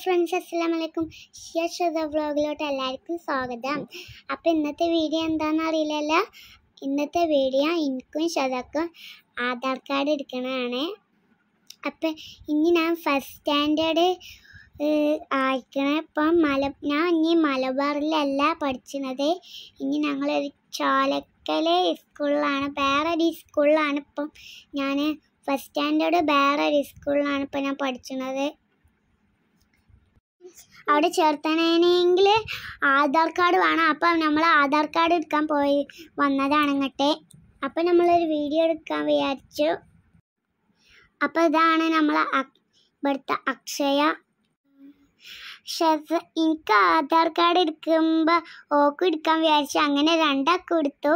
friends അസ്സലാമു അലൈക്കും ഷിയഷത വ്ളോഗിലോട്ട് എല്ലാവർക്കും സ്വാഗതം അപ്പോൾ ഇന്നത്തെ വീഡിയോ എന്താണെന്ന് അറിയില്ലല്ലോ ഇന്നത്തെ വീഡിയോ എനിക്കും ഷതക്കും ആധാർ കാർഡ് എടുക്കണതാണ് അപ്പം ഇനി ഞാൻ ഫസ്റ്റ് സ്റ്റാൻഡേർഡ് ആയിക്കണേ ഇപ്പം മല ഞാൻ ഇനി മലബാറിലല്ല പഠിച്ചത് ഇനി ഞങ്ങളൊരു ചോലക്കല് സ്കൂളിലാണ് വേറെ ഒരു സ്കൂളിലാണ് ഇപ്പം ഞാൻ ഫസ്റ്റ് സ്റ്റാൻഡേർഡ് വേറെ ഒരു സ്കൂളിലാണ് ഇപ്പം ഞാൻ പഠിച്ചത് അവിടെ ചേർത്തണമെങ്കിൽ ആധാർ കാർഡ് വേണം അപ്പം നമ്മൾ ആധാർ കാർഡ് എടുക്കാൻ പോയി വന്നതാണ് ഇങ്ങോട്ട് അപ്പം നമ്മളൊരു വീഡിയോ എടുക്കാൻ വിചാരിച്ചു അപ്പോൾ ഇതാണ് നമ്മൾ ഇവിടുത്തെ അക്ഷയ ഷെഫ് എനിക്ക് ആധാർ കാർഡ് എടുക്കുമ്പോൾ ഓക്കും എടുക്കാൻ വിചാരിച്ചു അങ്ങനെ രണ്ടാക്കും എടുത്തു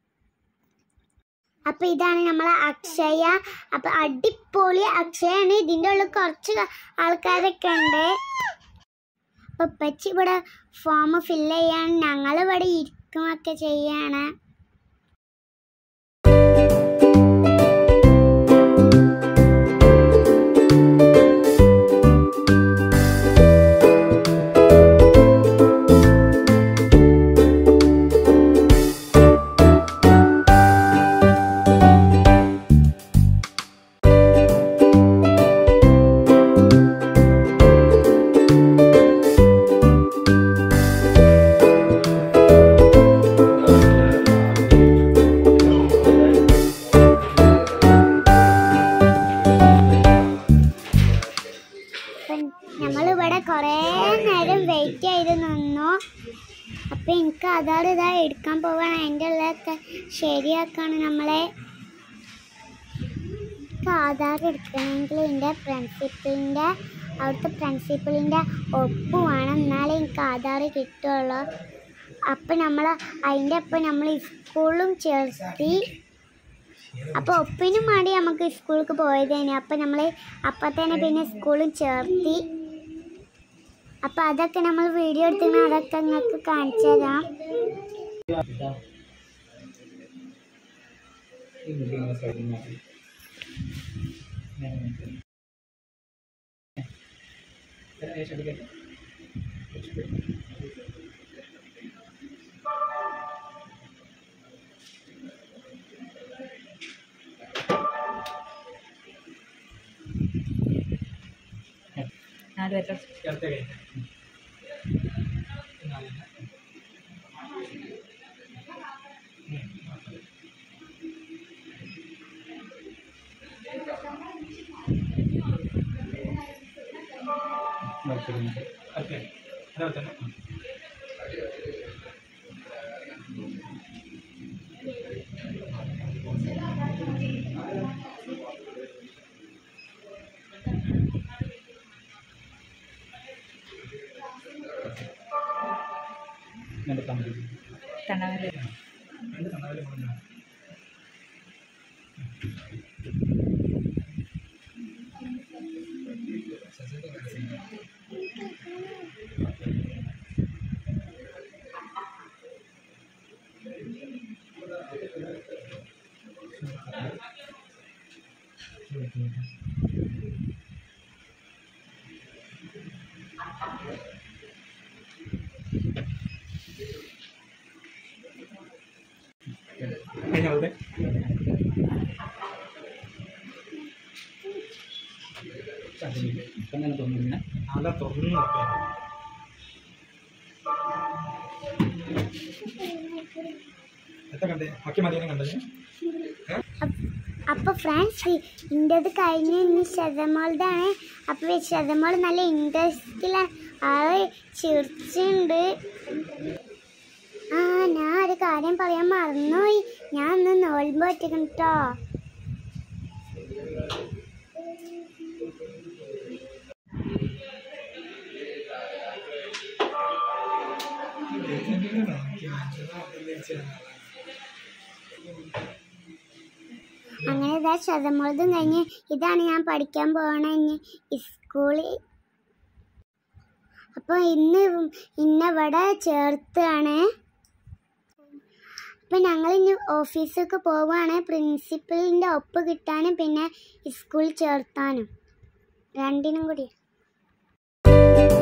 അപ്പൊ ഇതാണ് നമ്മളെ അക്ഷയ അപ്പൊ അടിപൊളി അക്ഷയാണ് ഇതിൻ്റെ ഉള്ളിൽ കുറച്ച് ആൾക്കാരൊക്കെ ഉണ്ട് അപ്പൊ പച്ചി ഇവിടെ ഫോം ഫില്ല് ചെയ്യാൻ ഞങ്ങൾ ഇവിടെ ഇരിക്കുമൊക്കെ ചെയ്യാണ് നമ്മളിവിടെ കുറേ നേരം വെയിറ്റ് ചെയ്ത് നിന്നു അപ്പം എനിക്ക് ആധാർ ഇതാ എടുക്കാൻ പോവാണ് അതിൻ്റെ ഉള്ളതൊക്കെ ശരിയാക്കാണ് നമ്മളെ എനിക്ക് ആധാർ എടുക്കണമെങ്കിൽ എൻ്റെ പ്രിൻസിപ്പളിൻ്റെ അവിടുത്തെ പ്രിൻസിപ്പളിൻ്റെ ഒപ്പ് വേണം എന്നാലേ എനിക്ക് ആധാർ കിട്ടുള്ളൂ അപ്പം നമ്മൾ അതിൻ്റെ ഒപ്പം നമ്മൾ സ്കൂളിലും ചേർത്തി അപ്പോൾ ഒപ്പിനും വേണ്ടി നമുക്ക് സ്കൂളിലേക്ക് പോയതേനെ അപ്പം നമ്മൾ അപ്പം തന്നെ പിന്നെ സ്കൂളിൽ ചേർത്തി അപ്പം അതൊക്കെ നമ്മൾ വീഡിയോ എടുത്തിന് അതൊക്കെ നിങ്ങൾക്ക് കാണിച്ചു തരാം നാല് പേരുടെ തണ്ണാമല കഴിഞ്ഞാൽ അങ്ങനെ തോന്നുന്നു അല്ല തുറന്നു നോക്കാം എത്ര കണ്ടേ മക്കി മതിയെ കണ്ടത് അപ്പോൾ ഫ്രണ്ട്സ് ഇൻ്റെത് കഴിഞ്ഞ് ഇനി ശതമോളുടെയാണ് അപ്പോൾ ശതമോൾ നല്ല ഇൻട്രസ്റ്റിലാണ് ആള് ചിരിച്ചുണ്ട് ആ ഞാൻ ഒരു കാര്യം പറയാൻ മറന്നുപോയി ഞാൻ ഒന്ന് നോൽമ്പ് പറ്റിക്കണം കേട്ടോ അങ്ങനെ ഇതാ ശതമോളതും കഴിഞ്ഞ് ഇതാണ് ഞാൻ പഠിക്കാൻ പോകണ ഇനി സ്കൂളിൽ അപ്പോൾ ഇന്ന് ഇന്നവിടെ ചേർത്താണ് അപ്പം ഞങ്ങൾ ഇനി ഓഫീസൊക്കെ പോവുകയാണ് പ്രിൻസിപ്പലിൻ്റെ ഒപ്പ് കിട്ടാനും പിന്നെ സ്കൂളിൽ ചേർത്താനും രണ്ടിനും കൂടി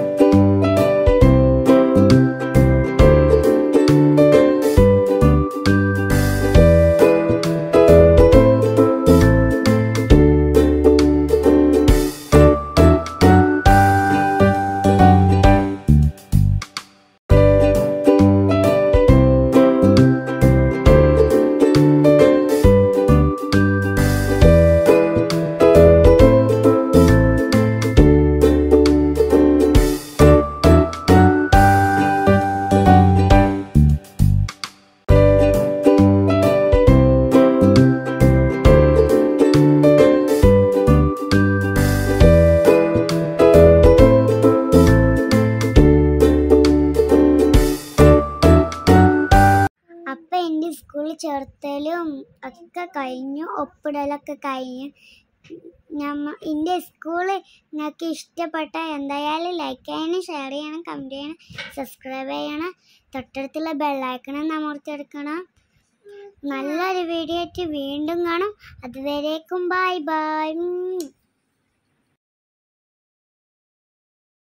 ചേർത്തലും ഒക്കെ കഴിഞ്ഞു ഒപ്പിടലൊക്കെ കഴിഞ്ഞു ഞമ്മ എൻ്റെ സ്കൂള് നിങ്ങൾക്ക് ഇഷ്ടപ്പെട്ട എന്തായാലും ലൈക്ക് ചെയ്യണം ഷെയർ ചെയ്യണം കമൻറ്റ് ചെയ്യണം സബ്സ്ക്രൈബ് ചെയ്യണം തൊട്ടടുത്തുള്ള ബെല്ലൈക്കണം അമർത്തിയെടുക്കണം നല്ലൊരു വീഡിയോ ആയിട്ട് വീണ്ടും കാണും അതുവരേക്കും ബൈ ബൈ